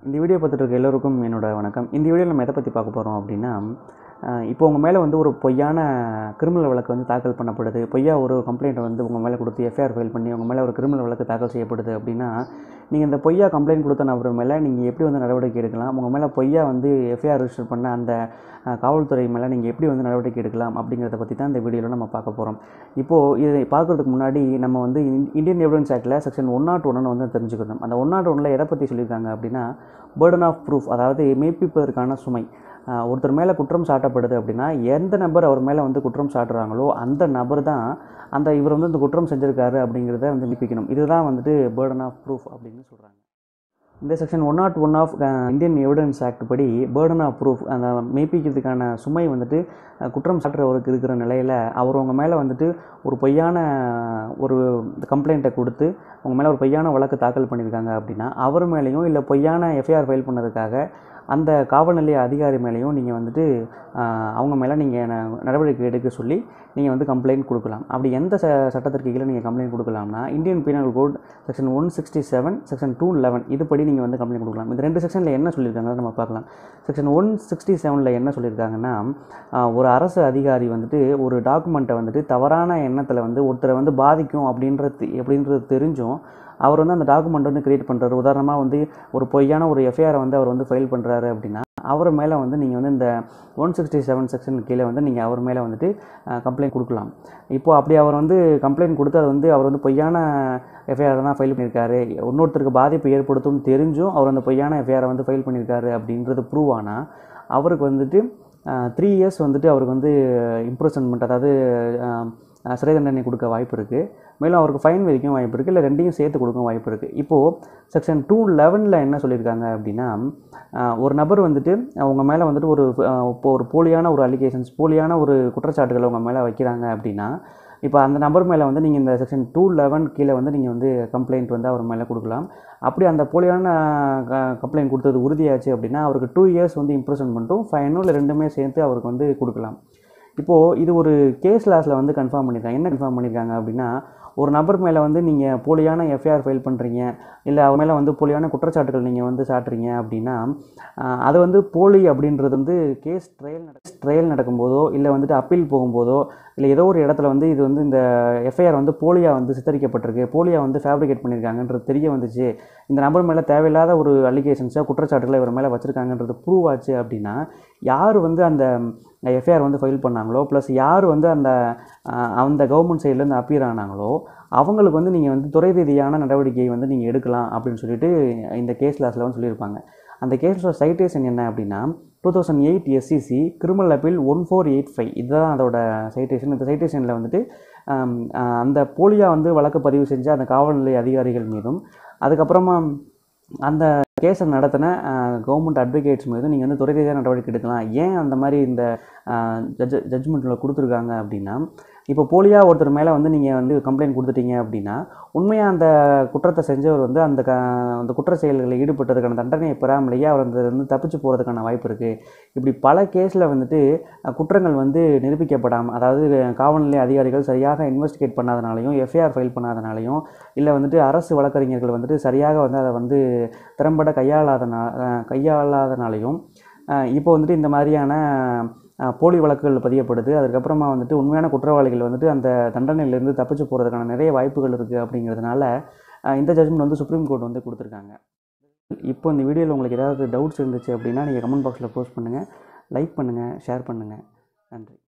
இந்த வீடியோ பார்த்துட்டு இருக்க எல்லோருக்கும் என்னோட வணக்கம் இந்த வீடியோவில் நம்ம எதை பற்றி பார்க்க போகிறோம் அப்படின்னா அஹ், இப்போ உங்கள் மேலே வந்து ஒரு பொய்யான கிரிமினல் வழக்கு வந்து தாக்கல் பண்ணப்படுது பொய்யா ஒரு கம்ப்ளைண்ட் வந்து உங்கள் மேலே கொடுத்து எஃப்ஐஆர் ஃபைல் பண்ணி உங்கள் மேலே ஒரு கிரிமினல் வழக்கு தாக்கல் செய்யப்படுது அப்படின்னா நீங்கள் இந்த பொய்யா கம்ப்ளைண்ட் கொடுத்த நபர் மேலே நீங்கள் எப்படி வந்து நடவடிக்கை எடுக்கலாம் உங்கள் மேலே பொய்யா வந்து எஃப்ஐஆர் ரிஜிஸ்டர் பண்ண அந்த அஹ், காவல்துறை மேலே நீங்கள் எப்படி வந்து நடவடிக்கை எடுக்கலாம் அப்படிங்கிறத பற்றி தான் இந்த வீடியோவில் நம்ம பார்க்க போகிறோம் இப்போது இதை பார்க்குறதுக்கு முன்னாடி நம்ம வந்து இந்~ இந்தியன் எவிடன்ஸ் ஆக்டில் செக்ஷன் ஒன் நாட் ஒன்னு வந்து தெரிஞ்சுக்கணும் அந்த ஒன் நாட் ஒன்னில் எதை பற்றி சொல்லியிருக்காங்க அப்படின்னா பேர்டன் ஆஃப் ப்ரூஃப் அதாவது மெய்ப்பிப்பதற்கான சுமை ஆஹ் ஒருத்தர் மேலே குற்றம் சாட்டப்படுது அப்படின்னா எந்த நபர் அவர் மேலே வந்து குற்றம் சாட்டுறாங்களோ அந்த நபர் தான் அந்த இவர் வந்து இந்த குற்றம் செஞ்சிருக்காரு அப்படிங்கிறத வந்து மெய்ப்பிக்கணும் இதுதான் வந்துட்டு பேர்டன் ஆஃப் ப்ரூஃப் அப்படின்னு சொல்கிறாங்க இந்த section one nought one of Indian evidence act படி பேர்டன் ஆஃப் ப்ரூஃப் அந்த மெய்ப்பிக்கிறதுக்கான சுமை வந்துட்டு அஹ், குற்றம் சாட்டுறவருக்கு இருக்கிற நிலையில் அவர் உங்கள் மேலே வந்துட்டு ஒரு பொய்யான ஒரு கம்ப்ளைண்ட்டை கொடுத்து உங்கள் மேலே ஒரு பொய்யான வழக்கு தாக்கல் பண்ணியிருக்காங்க அப்படின்னா அவர் மேலேயும் இல்லை பொய்யான எஃப்ஐஆர் ஃபைல் பண்ணதுக்காக அந்த காவல் நிலைய அதிகாரி மேலேயும் நீங்கள் வந்துட்டு ஆஹ், அவங்க மேலே நீங்கள் நடவடிக்கை எடுக்க சொல்லி நீங்கள் வந்து கம்ப்ளைண்ட் கொடுக்கலாம் அப்படி எந்த ச சட்டத்திற்கு கீழே நீங்கள் கம்ப்ளைண்ட் கொடுக்கலாம்னா Indian penal code section one sixty seven section two eleven இதுபடி நீங்கள் வந்து கம்ப்ளைண்ட் கொடுக்கலாம் இந்த ரெண்டு செக்ஷனில் என்ன சொல்லியிருக்காங்க நம்ம பார்க்கலாம் செக்ஷன் ஒன் சிக்ஸ்டி செவனில் என்ன சொல்லியிருக்காங்கன்னா ஆஹ், ஒரு அரசு அதிகாரி வந்துட்டு ஒரு டாக்குமெண்ட்டை வந்துட்டு தவறான எண்ணத்தில் வந்து ஒருத்தரை வந்து பாதிக்கும் அப்படின்றது அப்படின்றது தெரிஞ்சும் அவர் வந்து அந்த டாக்குமெண்ட் வந்து கிரியேட் பண்ணுறாரு உதாரணமாக வந்து ஒரு பொய்யான ஒரு எஃப்ஐஆரை வந்து அவர் வந்து ஃபைல் பண்ணுறாரு அப்படின்னா அவர் மேலே வந்து நீங்கள் வந்து இந்த ஒன் சிக்ஸ்டி செவன் செக்ஷன் கீழே வந்து நீங்கள் அவர் மேலே வந்துட்டு கம்ப்ளைண்ட் கொடுக்கலாம் இப்போது அப்படி அவர் வந்து கம்ப்ளைண்ட் கொடுத்து அது வந்து அவர் வந்து பொய்யான எஃப்ஐஆர் தான் ஃபைல் பண்ணியிருக்காரு இன்னொருத்தருக்கு பாதிப்பு ஏற்படுத்தும் தெரிஞ்சும் அவர் அந்த பொய்யான எஃப்ஐஆரை வந்து ஃபைல் பண்ணியிருக்காரு அப்படின்றது ப்ரூவ் ஆனால் அவருக்கு வந்துட்டு த்ரீ இயர்ஸ் வந்துட்டு அவருக்கு வந்து இம்ப்ரூவ்மெண்ட் அதாவது ஆஹ், ஆஹ், சிறை தண்டனை கொடுக்க வாய்ப்பு இருக்குது மேலும் அவருக்கு ஃபைன் விதிக்கும் வாய்ப்பு இருக்குது இல்லை ரெண்டையும் சேர்த்து கொடுக்க வாய்ப்பு இருக்குது இப்போது செக்ஷன் டூ லெவனில் என்ன சொல்லியிருக்காங்க அப்படின்னா ஆஹ், ஒரு நபர் வந்துட்டு அவங்க மேலே வந்துட்டு ஒரு ஆஹ், இப்போ ஒரு போலியான ஒரு அலிகேஷன்ஸ் போலியான ஒரு குற்றச்சாட்டுகளை அவங்க மேலே வைக்கிறாங்க அப்படின்னா இப்போ அந்த நபர் மேலே வந்து நீங்கள் இந்த செக்ஷன் டூ லெவன் கீழே வந்து நீங்கள் வந்து கம்ப்ளைண்ட் வந்து அவர் மேலே கொடுக்கலாம் அப்படி அந்த போலியான கம்ப்ளைண்ட் கொடுத்தது உறுதியாச்சு அப்படின்னா அவருக்கு டூ இயர்ஸ் வந்து இம்ப்ரெஷன் பண்ணிட்டும் ஃபைனும் இல்லை ரெண்டுமே சேர்த்து அவருக்கு வந்து கொடுக்கலாம் இப்போது இது ஒரு கேஸ் லாஸில் வந்து கன்ஃபார்ம் பண்ணியிருக்காங்க என்ன கன்ஃபார்ம் பண்ணியிருக்காங்க அப்படின்னா ஒரு நபர் மேலே வந்து நீங்கள் போலியான எஃப்ஐஆர் ஃபைல் பண்ணுறீங்க இல்லை அவர் மேலே வந்து போலியான குற்றச்சாட்டுகள் நீங்கள் வந்து சாட்டுறீங்க அப்படின்னா ஆஹ், அது வந்து போலி அப்படின்றது வந்து கேஸ் ட்ரையல் நட ட்ரையல் நடக்கும்போதோ இல்லை வந்துட்டு அப்பீல் போகும்போதோ இல்லை ஏதோ ஒரு இடத்துல வந்து இது வந்து இந்த எஃப்ஐஆர் வந்து போலியாக வந்து சித்தரிக்கப்பட்டிருக்கு போலியாக வந்து ஃபேப்ரிகேட் பண்ணியிருக்காங்கன்றது தெரிய வந்துச்சு இந்த நபர் மேலே தேவையில்லாத ஒரு அலிகேஷன்ஸோ குற்றச்சாட்டுகளை இவர் மேலே வச்சுருக்காங்கன்றது ப்ரூவ் ஆச்சு அப்படின்னா யார் வந்து அந்த எஃப்ஐஆர் வந்து ஃபைல் பண்ணாங்களோ ப்ளஸ் யார் வந்து அந்த ஆஹ், அந்த கவர்மெண்ட் சைட்லேருந்து அப்பீர் ஆனாங்களோ அவங்களுக்கு வந்து நீங்கள் வந்து துறை ரீதியான நடவடிக்கையை வந்து நீங்கள் எடுக்கலாம் அப்படின்னு சொல்லிட்டு இந்த கேஸ் லாஸில் வந்து சொல்லியிருப்பாங்க அந்த கேஸோட சைட்டேஷன் என்ன அப்படின்னா two thousand eight SCC criminal appeal one four eight five இதுதான் அதோட சைட்டேஷன் இந்த சைட்டேஷனில் வந்துட்டு ஆம், ஆஹ், அந்த போலியாக வந்து வழக்கு பதிவு செஞ்ச அந்த காவல் நிலைய அதிகாரிகள் மீதும் அதுக்கப்புறமா அந்த கேஸை நடத்தின கவர்மெண்ட் அட்வொகேட்ஸ் மீது நீங்கள் வந்து துறை ரீதியாக நடவடிக்கை எடுக்கலாம் ஏன் அந்த மாதிரி இந்த ஜட்ஜ் ஜட்ஜ்மெண்ட்டில் கொடுத்துருக்காங்க அப்படின்னா இப்போ போலியாக ஒருத்தர் மேலே வந்து நீங்கள் வந்து கம்ப்ளைண்ட் கொடுத்துட்டீங்க அப்படின்னா உண்மையாக அந்த குற்றத்தை செஞ்சவர் வந்து அந்த க அந்த குற்ற செயல்களில் ஈடுபட்டதுக்கான தண்டனையை பெறாமலேயே அவர் அந்த வந்து தப்பிச்சு போகிறதுக்கான வாய்ப்பு இருக்குது இப்படி பல கேஸில் வந்துட்டு அஹ், குற்றங்கள் வந்து நிரூபிக்கப்படாமல் அதாவது காவல் நிலைய அதிகாரிகள் சரியாக இன்வெஸ்டிகேட் பண்ணாதனாலையும் எஃப்ஐஆர் ஃபைல் பண்ணாதனாலையும் இல்லை வந்துட்டு அரசு வழக்கறிஞர்கள் வந்துட்டு சரியாக வந்து அதை வந்து திறம்பட கையாளாதனா அஹ், கையாளாதனாலையும் அஹ், இப்போ வந்துட்டு இந்த மாதிரியான அஹ், போலி வழக்குகள் பதியப்படுது அதுக்கப்புறமா வந்துட்டு உண்மையான குற்றவாளிகள் வந்துட்டு அந்த தண்டனையிலேருந்து தப்பிச்சு போகிறதுக்கான நிறைய வாய்ப்புகள் இருக்குது அப்படிங்கிறதுனால அஹ், இந்த ஜட்ஜ்மெண்ட் வந்து சுப்ரீம் கோர்ட் வந்து கொடுத்துருக்காங்க இப்போ இந்த வீடியோவில் உங்களுக்கு ஏதாவது டவுட்ஸ் இருந்துச்சு அப்படின்னா நீங்கள் கமெண்ட் பாக்ஸில் போஸ்ட் பண்ணுங்கள் லைக் பண்ணுங்கள் ஷேர் பண்ணுங்கள் நன்றி